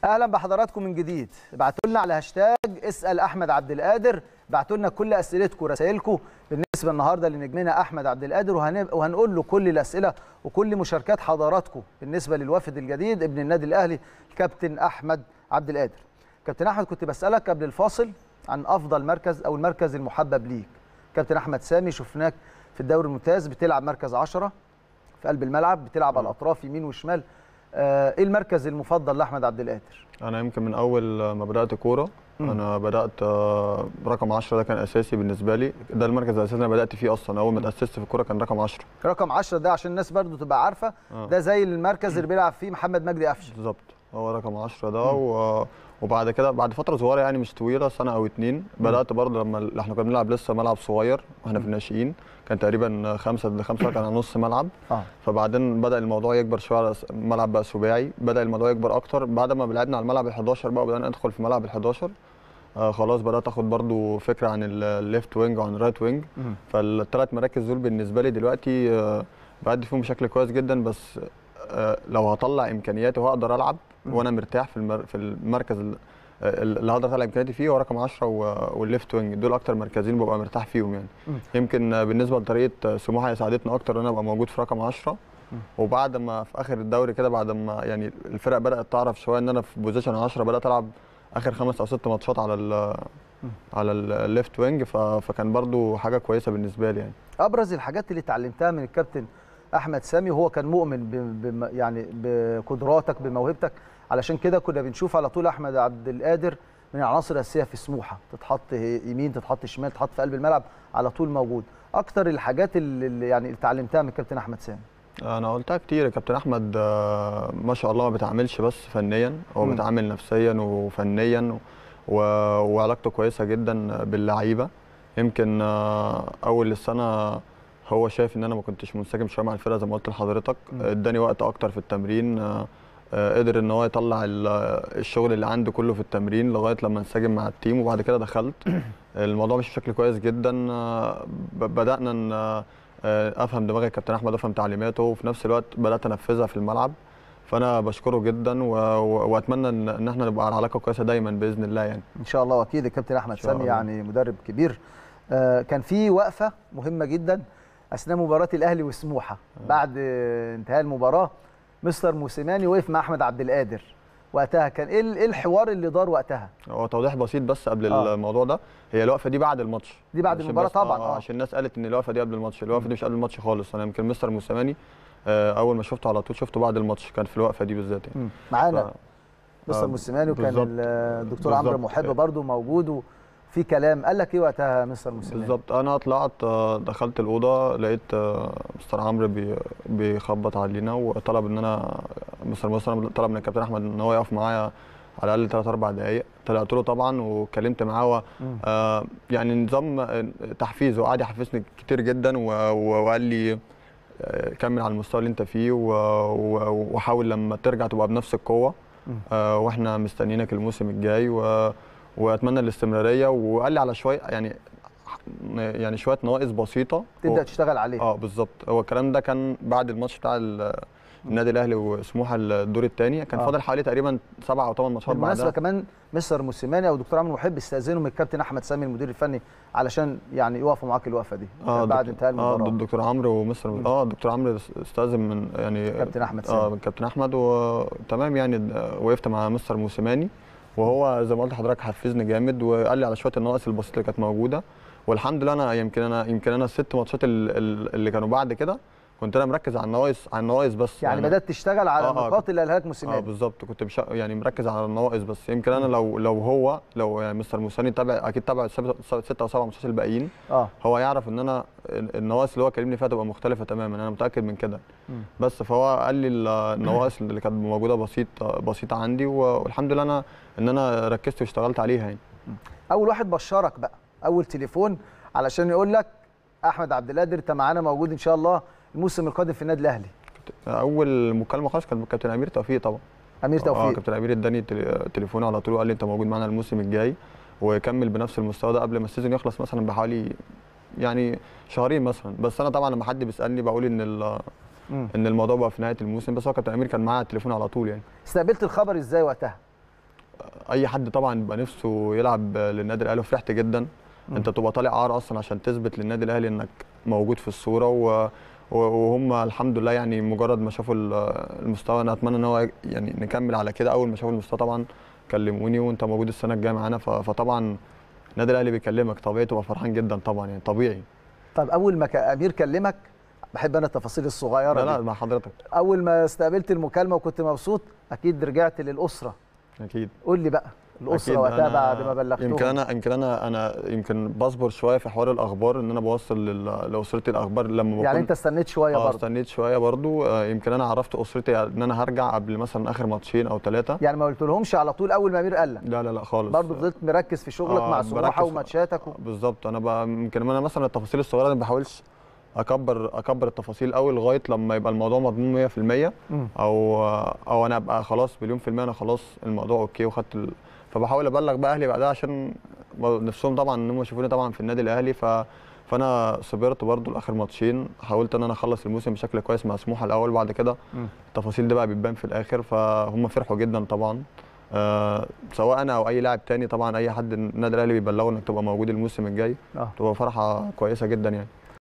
اهلا بحضراتكم من جديد ابعتوا لنا على هاشتاج اسال احمد عبد القادر ابعتوا لنا كل اسئلتكم ورسائلكم بالنسبه النهارده لنجمنا احمد عبد القادر وهن... وهنقول له كل الاسئله وكل مشاركات حضراتكم بالنسبه للوافد الجديد ابن النادي الاهلي الكابتن احمد عبد القادر كابتن احمد كنت بسالك قبل الفاصل عن افضل مركز او المركز المحبب ليك كابتن احمد سامي شفناك في الدوري الممتاز بتلعب مركز 10 في قلب الملعب بتلعب على الاطراف يمين وشمال آه، ايه المركز المفضل لاحمد عبد القادر انا يمكن من اول ما بدات كوره انا بدات آه، رقم 10 ده كان اساسي بالنسبه لي ده المركز الاساسي اللي انا بدات فيه اصلا اول ما اتاسست في الكوره كان رقم 10 رقم 10 ده عشان الناس برضو تبقى عارفه آه. ده زي المركز اللي بيلعب فيه محمد مجدي قفشه بالظبط هو رقم 10 ده و... وبعد كده بعد فتره صغيره يعني مش طويله سنه او اتنين بدات برضه لما ال- احنا كنا بنلعب لسه ملعب صغير واحنا في الناشئين كان تقريبا خمسة ضد خمسة كان على نص ملعب اه فبعدين بدا الموضوع يكبر شويه على س- الملعب بقى سباعي بدا الموضوع يكبر اكتر بعد ما لعبنا على الملعب ال11 بقى بدانا ندخل في ملعب ال11 آه خلاص بدات اخد برضو فكره عن الليفت وينج وعن الرايت وينج مم. فالثلاث مراكز دول بالنسبه لي دلوقتي آه بأدي فيهم بشكل كويس جدا بس آه لو هطلع امكانياتي وهقدر العب وانا مرتاح في المر... في المركز ال- اللي هقدر اطلع امكانياتي فيه هو رقم 10 و- والليفت وينج دول اكتر مركزين ببقى مرتاح فيهم يعني مم. يمكن آه، بالنسبه لطريقه آه، سموحه هي ساعدتنا اكتر ان انا ابقى موجود في رقم 10 وبعد ما في اخر الدوري كده بعد ما يعني الفرق بدات تعرف شويه ان انا في بوزيشن 10 بدات العب اخر خمس او ست ماتشات على ال على الليفت وينج ف- فكان برضو حاجه كويسه بالنسبه لي يعني ابرز الحاجات اللي اتعلمتها من الكابتن احمد سامي وهو كان مؤمن ب... ب... يعني بقدراتك بموهبتك علشان كده كنا بنشوف على طول احمد عبد القادر من العناصر الاساسيه في سموحه تتحط يمين تتحط شمال تتحط في قلب الملعب على طول موجود اكتر الحاجات اللي اللي يعني اللي اتعلمتها من الكابتن احمد سامي انا قلتها كتير يا كابتن احمد آه، ما شاء الله ما بيتعاملش بس فنيا هو مم. بيتعامل نفسيا وفنيا و... وعلاقته كويسه جدا باللعيبه يمكن آه، اول السنه هو شايف ان انا ما كنتش منسجم شويه مع الفرقه زي ما قلت لحضرتك مم. اداني وقت اكتر في التمرين آه، آه، قدر ان هو يطلع ال- الشغل اللي عنده كله في التمرين لغايه لما انسجم مع التيم وبعد كده دخلت الموضوع مش بشكل كويس جدا آه، ب- بدانا ان آه، آه، افهم دماغ الكابتن احمد افهم تعليماته وفي نفس الوقت بدات انفذها في الملعب فانا بشكره جدا و... و... واتمنى ان إن احنا نبقى على علاقه كويسه دايما باذن الله يعني ان شاء الله واكيد الكابتن احمد إن شاء سامي الله. يعني مدرب كبير آه، كان في وقفه مهمه جدا اثناء مباراه الاهلي وسموحه بعد آه، انتهاء المباراه مستر موسيماني وقف مع احمد عبد القادر وقتها كان ايه ال- ايه الحوار اللي دار وقتها هو توضيح بسيط بس قبل آه. الموضوع ده هي الوقفه دي بعد الماتش دي بعد عشان المباراة بس- طبعاً، آه. آه. عشان الناس قالت ان الوقفه دي قبل الماتش الوقفه دي مش قبل الماتش خالص انا يمكن مستر موسيماني آه، اول ما شفته على طول شفته بعد الماتش كان في الوقفه دي بالذات يعني مم. معانا ف- مستر آه، موسيماني وكان بالظبط. ال- الدكتور عمرو بالظبط. محب برضو موجود وفي كلام قال لك ايه وقتها مستر موسيماني بالظبط انا طلعت آه، دخلت الاوضه لقيت آه، مستر عمرو بي- بيخبط علينا وطلب ان انا مستر موسى طلب من الكابتن احمد ان هو يقف معايا على الاقل 3 4 دقائق طلعت له طبعا واتكلمت معاه و- مم. آه، يعني نظام آه، تحفيز وقعد يحفزني كتير جدا و- و- وقال لي آه، كمل على المستوى اللي انت فيه و- و- وحاول لما ترجع تبقى بنفس القوه مم. آه، واحنا مستنيينك الموسم الجاي و... واتمنى الاستمراريه وقال لي على شويه يعني يعني شويه نواقص بسيطه تبدا هو- تشتغل عليه اه بالظبط هو الكلام ده كان بعد الماتش بتاع ال- النادي الاهلي وسموحه الدور الثاني كان آه. فاضل حوالي تقريبا سبعة او ثمان ماتشات بالمناسبه بعدها كمان مستر موسيماني او دكتور عمرو محب استاذنوا من الكابتن احمد سامي المدير الفني علشان يعني يوقفوا معاك الوقفه دي بعد دكتور- انتهاء المباراه اه الدكتور عمرو ومستر مم. اه الدكتور عمرو استاذن من يعني كابتن احمد اه سامي من كابتن احمد وتمام يعني د- وقفت مع مستر موسيماني وهو زي ما قلت لحضرتك حفزني جامد وقال لي على شويه النواقص البسيطه اللي كانت موجوده والحمد لله انا يمكن انا يمكن انا الست ماتشات ال- ال- اللي كانوا بعد كده كنت انا مركز على النواقص على النواقص بس يعني بدات تشتغل على آه، آه، النقاط اللي قالها لك اه موسيماني بالظبط كنت مش يعني مركز على النواقص بس يمكن انا لو لو هو لو يعني مستر موساني تابع اكيد تابع السبع- ستة او سبع ماتشات الباقيين اه هو يعرف ان انا النواقص اللي هو كلمني فيها تبقى مختلفه تماما انا متاكد من كده مم. بس فهو قال لي ال- النواقص اللي كانت موجوده بسيط بسيطه عندي والحمد لله انا ان انا ركزت واشتغلت عليها يعني اول واحد بشرك بقى اول تليفون علشان يقول لك احمد عبد القادر انت معانا موجود ان شاء الله الموسم القادم في النادي الاهلي اول مكالمه خالص كان كابتن امير توفيق طبعا امير اه توفيق كابتن امير اداني تلي- تليفون على طول وقال لي انت موجود معانا الموسم الجاي وكمل بنفس المستوى ده قبل ما السيزون يخلص مثلا بحوالي يعني شهرين مثلا بس انا طبعا لما حد بيسالني بقول ان ال- مم. ان الموضوع بقى في نهايه الموسم بس هو كابتن امير كان معايا على التليفون على طول يعني استقبلت الخبر ازاي وقتها اي حد طبعا بيبقى نفسه يلعب للنادي الاهلي وفرحت جدا مم. انت تبقى طالع عار اصلا عشان تثبت للنادي الاهلي انك موجود في الصوره و و- وهم الحمد لله يعني مجرد ما شافوا ال- المستوى انا اتمنى ان هو يعني نكمل على كده اول ما شافوا المستوى طبعا كلموني وانت موجود السنه الجايه معانا ف- فطبعا النادي الاهلي بيكلمك طبيعي تبقى فرحان جدا طبعا يعني طبيعي طب اول ما ك- امير كلمك بحب انا التفاصيل الصغيره لا لا دي مع حضرتك اول ما استقبلت المكالمه وكنت مبسوط اكيد رجعت للاسره اكيد قول لي بقى الاسره أكيد وقتها أنا- بعد ما بلغتهم يمكن انا يمكن انا انا يمكن بصبر شويه في حوار الاخبار ان انا بوصل لل- لاسرتي الاخبار لما بكون يعني انت استنيت شويه اه برضه استنيت شويه برضو آه، يمكن انا عرفت اسرتي ان انا هرجع قبل مثلا اخر ماتشين او ثلاثه يعني ما قلت لهمش على طول اول ما امير قال لك لا لا لا خالص برضه فضلت مركز في شغلك آه، مع بركز سموحه في- وماتشاتك و... بالظبط انا بقى يمكن انا مثلا التفاصيل الصغيره دي ما بحاولش اكبر اكبر التفاصيل قوي لغايه لما يبقى الموضوع مضمون 100% مم. او او انا ابقى خلاص مليون في الميه انا خلاص الموضوع اوكي وخدت ال... فبحاول ابلغ بقى اهلي بعدها عشان نفسهم طبعا ان هم يشوفوني طبعا في النادي الاهلي ف فانا صبرت برضو لاخر ماتشين حاولت ان انا اخلص الموسم بشكل كويس مع سموحه الاول بعد كده مم. التفاصيل دي بقى بتبان في الاخر فهم فرحوا جدا طبعا آه سواء انا او اي لاعب تاني طبعا اي حد النادي الاهلي بيبلغه انك تبقى موجود الموسم الجاي اه تبقى فرحه كويسه جدا يعني